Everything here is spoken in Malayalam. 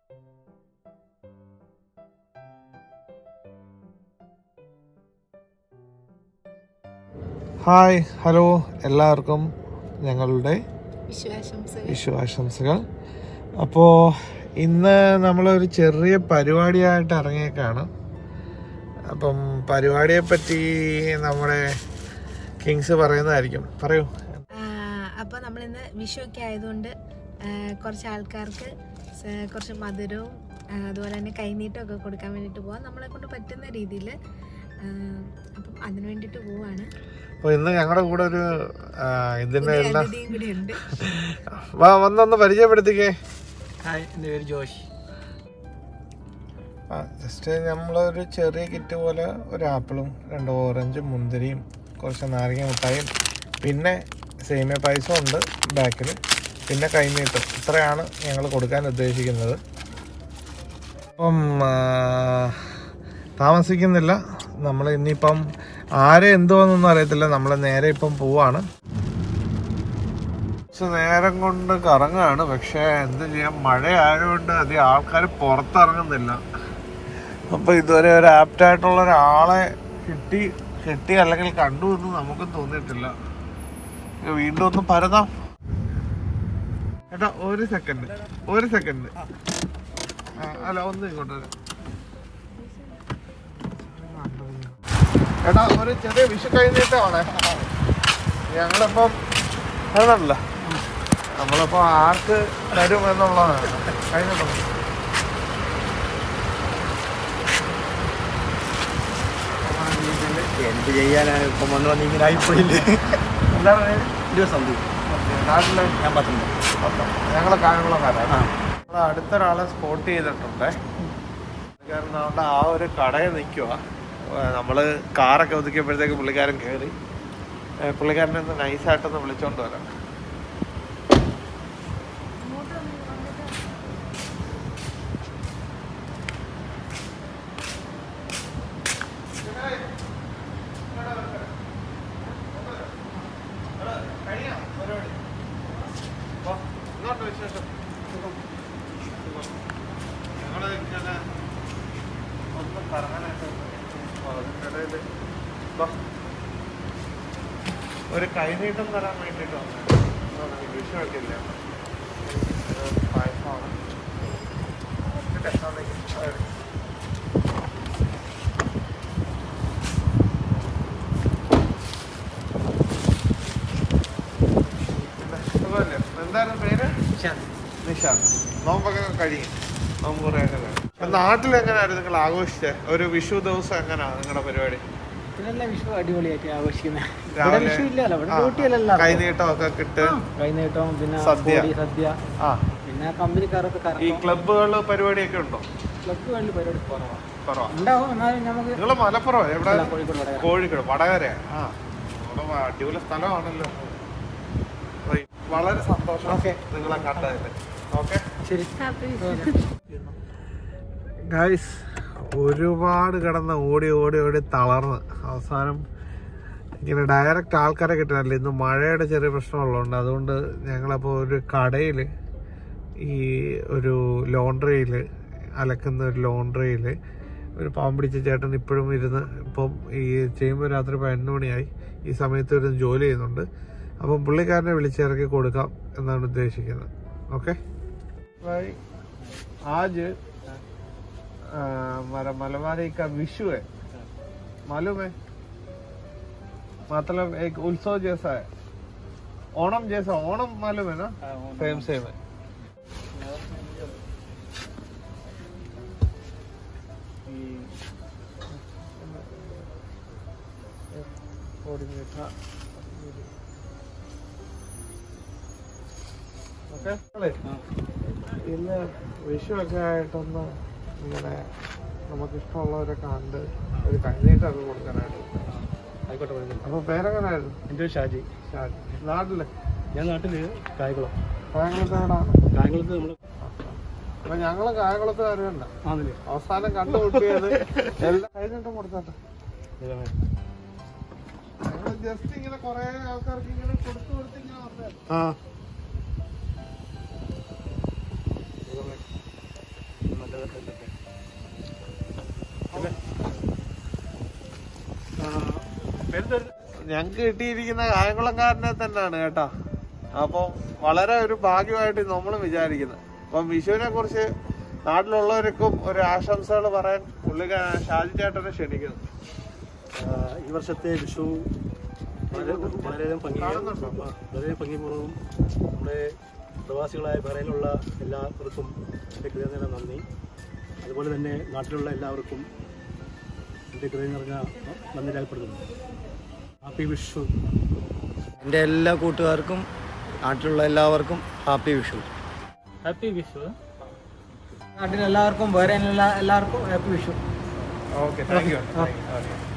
ഹായ് ഹലോ എല്ലാവർക്കും ഞങ്ങളുടെ വിശ്വാശംസകൾ വിഷു ആശംസകൾ അപ്പോൾ ഇന്ന് നമ്മളൊരു ചെറിയ പരിപാടിയായിട്ട് ഇറങ്ങിയേക്കാണ് അപ്പം പരിപാടിയെ പറ്റി നമ്മുടെ കിങ്സ് പറയുന്നതായിരിക്കും പറയൂ അപ്പോൾ നമ്മളിന്ന് വിഷു ഒക്കെ ആയതുകൊണ്ട് ആ, കുറച്ച് ആൾക്കാർക്ക് സ- കുറച്ച് മധുരവും ആ, അതുപോലെ തന്നെ കൈനീട്ടം ഒക്കെ കൊടുക്കാൻ വേണ്ടിയിട്ട് പോവാം നമ്മളെ കൊണ്ട് പറ്റുന്ന രീതിയിൽ അപ്പം അതിന് വേണ്ടിയിട്ട് പോവാണ് അപ്പോൾ ഇന്ന് ഞങ്ങളുടെ കൂടെ ഒരു ആ, ഇതിൻ്റെ പുതിയ എല്ലാം അതിഥിയും കൂടി ഉണ്ട് വാ വന്നൊന്ന് പരിചയപ്പെടുത്തിക്കേ ഹായ് എൻ്റെ പേര് ജോഷ് ആ ജസ്റ്റ് നമ്മളൊരു ചെറിയ കിറ്റ് പോലെ ഒരു ആപ്പിളും രണ്ട് ഓറഞ്ചും മുന്തിരിയും കുറച്ച് നാരങ്ങ മിഠായും പിന്നെ സേമിയ പായസം ഉണ്ട് ബാക്കിൽ പിന്നെ കൈനീട്ടും ഇത്രയാണ് ഞങ്ങൾ കൊടുക്കാൻ ഉദ്ദേശിക്കുന്നത് അപ്പം ആ, താമസിക്കുന്നില്ല നമ്മൾ ഇനിയിപ്പം ആരെ എന്തോന്നൊന്നും അറിയത്തില്ല നമ്മൾ നേരെ ഇപ്പം പോവാണ് കുറച്ച് നേരം കൊണ്ട് കറങ്ങാണ് പക്ഷെ എന്ത് ചെയ്യാം മഴ ആയതുകൊണ്ട് അധികം ആൾക്കാർ പുറത്തിറങ്ങുന്നില്ല അപ്പൊ ഇതുവരെ ഒരു ആപ്റ്റ് ആയിട്ടുള്ള ഒരാളെ കിട്ടി കിട്ടി അല്ലെങ്കിൽ കണ്ടു എന്ന് നമുക്കും തോന്നിയിട്ടില്ല ഇത് വീണ്ടും ഒന്ന് പരതാം ഏട്ടാ ഒരു സെക്കൻഡ് ഒരു സെക്കൻഡ് അല്ല ഒന്ന് ഇങ്ങോട്ട് വരാം. എടാ ഒരു ചെറിയ വിഷു കഴിഞ്ഞിട്ടാണേ ഞങ്ങളിപ്പം അതല്ല നമ്മളിപ്പോ ആർക്ക് തരും എന്നുള്ളതാണ് കഴിഞ്ഞിട്ടുണ്ടോ എന്ത് ചെയ്യാനാണ് ഇപ്പം വന്ന് വന്ന് ഇങ്ങനെ ആയിപ്പോയില്ലേ എന്താണ് പേര്? ഇരുപത് സന്ധ്യ നാട്ടിലെ ഞാൻ പത്തൊമ്പത് ഞങ്ങളെ കായംകുളംകാരാണ് നമ്മള് അടുത്തൊരാളെ സ്പോട്ട് ചെയ്തിട്ടുണ്ട് കാരണം അവിടെ ആ ഒരു കടയിൽ നിൽക്കുക നമ്മള് കാറൊക്കെ ഒതുക്കിയപ്പോഴത്തേക്ക് പുള്ളിക്കാരൻ കയറി പുള്ളിക്കാരനെ ഒന്ന് നൈസായിട്ടൊന്ന് വിളിച്ചോണ്ട് വരാം ഇങ്ങോട്ട് വിശേഷം ഞങ്ങള് ഇങ്ങനെ ഒന്ന് കറങ്ങാനായിട്ട് അപ്പൊ അതിനിടയില് ദാ ഒരു കൈനീട്ടം തരാൻ വേണ്ടിട്ട് വന്നത് വിഷയമൊക്കെ ഇല്ല പായസമാണ് ഇട്ടെ, അവിടേക്ക്, അവിടേക്ക്. പിന്നെ, സുഖമല്ലേ? എന്തായിരുന്നു പേര് നിഷാന്ത് നോമ്പൊക്കെ കഴിയും നോമ്പ് കുറേയൊക്കെ കഴിയും അപ്പൊ നാട്ടിൽ എങ്ങനെയായിരുന്നു നിങ്ങൾ ആഘോഷിച്ചത് ഒരു വിഷു ദിവസം എങ്ങനെയാ നിങ്ങളുടെ പരിപാടി ഇതിലെല്ലാം വിഷു അടിപൊളിയായിട്ട് ആഘോഷിക്കുന്നത് ഇവിടെ രാവിലെ- വിഷു ഇല്ലല്ലോ ഇവിടെ ആ, ഡ്യൂട്ടിയല്ല കൈനീട്ടമൊക്കെ കിട്ട് വൈകുന്നേരവും പിന്നെ സദ്യ. ബോഡി സദ്യ ആ പിന്നെ കമ്പനിക്കാരൊക്കെ ഈ കറക്കും ക്ലബ്ബുകൾ പരിപാടിയൊക്കെ ഉണ്ടോ ക്ലബ്ബ് വേണ്ടി പരിപാടി കുറവാണ് കുറവാ ഉണ്ടാവും എന്നാലും നമുക്ക് നിങ്ങൾ മലപ്പുറം എവിടെ അല്ല, കോഴിക്കോട് വടകര. കോഴിക്കോട് വടകര ആ അവിടെ അടിപൊളി സ്ഥലമാണല്ലോ അപ്പൊ വളരെ സന്തോഷം ഓക്കേ. നിങ്ങളെ കണ്ടതിൽ ഓക്കെ ശരി ഗൈസ് ഒരുപാട് കിടന്ന് ഓടി ഓടി ഓടി തളർന്ന് അവസാനം ഇങ്ങനെ ഡയറക്റ്റ് ആൾക്കാരെ കിട്ടാനില്ല ഇന്ന് മഴയുടെ ചെറിയ പ്രശ്നമുള്ളതുകൊണ്ട് അതുകൊണ്ട് ഞങ്ങളപ്പോൾ ഒരു കടയിൽ ഈ ഒരു ലോണ്ട്രിയിൽ അലക്കുന്ന ഒരു ലോണ്ട്രിയിൽ ഒരു പാവം പിടിച്ച ചേട്ടൻ ഇപ്പോഴും ഇരുന്ന് ഇപ്പം ഈ ചെയ്യുമ്പോൾ രാത്രി പതിനൊന്ന് മണിയായി ഈ സമയത്ത് ഇരുന്ന് ജോലി ചെയ്യുന്നുണ്ട് അപ്പം പുള്ളിക്കാരനെ വിളിച്ചിറക്കി കൊടുക്കാം എന്നാണ് ഉദ്ദേശിക്കുന്നത് ഓക്കെ ആജ് आ, हमारा मलमारी का विशु है मालूम है मतलब एक उत्सव जैसा है ओणम जैसा ओणम मालूम है ना सेम सेम है ഓക്കെ ഇന്ന് വിഷു ഒക്കെ ആയിട്ടൊന്ന് ഇങ്ങനെ നമുക്ക് ഇഷ്ടമുള്ളവരെ കണ്ട് ഒരു കഞ്ഞീട്ടൊക്കെ കൊടുക്കാനായിട്ട് ആയിക്കോട്ടെ കുഴപ്പമില്ല. അപ്പൊ പേരെങ്ങനായിരുന്നു എൻ്റെ പേര് ഷാജി ഷാജി. നാട്ടില് ഞാൻ നാട്ടില് കായകുളം കായംകുളത്തേടാണ് കായകുളത്ത് നമ്മൾ അപ്പൊ ഞങ്ങള് കായംകുളത്തുകാർ തന്നെ ആണല്ലേ അവസാനം കണ്ടുമുട്ടിയത് എല്ലാം കഴിഞ്ഞിട്ടും കൊടുത്തോട്ടെ ദൈവമേ. ഞങ്ങള് ജസ്റ്റ് ഇങ്ങനെ കൊറേ ആൾക്കാർക്ക് ഇങ്ങനെ കൊടുത്തു കൊടുത്ത് ഇങ്ങനെ വന്നേ ആ ഞങ്ങക്ക് കിട്ടിയിരിക്കുന്ന കായംകുളംകാരനെ തന്നെയാണ് കേട്ടാ അപ്പം വളരെ ഒരു ഭാഗ്യമായിട്ട് നമ്മളും വിചാരിക്കുന്നത് അപ്പം വിഷുവിനെ കുറിച്ച് നാട്ടിലുള്ളവർക്കും ഒരു ആശംസകൾ പറയാൻ പുള്ളിക്കാ ഷാജി ചേട്ടനെ ക്ഷണിക്കുന്നു ആ, ഈ വർഷത്തെ വിഷു വളരെ വളരെയധികം ഭംഗി കാണുന്നുണ്ടോ? വളരെ ഭംഗിപൂർവ്വം നമ്മുടെ പ്രവാസികളായ ബഹ്റൈനിലുള്ള എല്ലാവർക്കും എൻ്റെ ഹൃദയം നന്ദി അതുപോലെ തന്നെ നാട്ടിലുള്ള എല്ലാവർക്കും എൻ്റെ ഹൃദയം നിറഞ്ഞ നന്ദി രേഖപ്പെടുത്തുന്നു ഹാപ്പി വിഷു എൻ്റെ എല്ലാ കൂട്ടുകാർക്കും നാട്ടിലുള്ള എല്ലാവർക്കും ഹാപ്പി വിഷു ഹാപ്പി വിഷു നാട്ടിലെല്ലാവർക്കും വേറെ എല്ലാവർക്കും happy Vishu okay thank U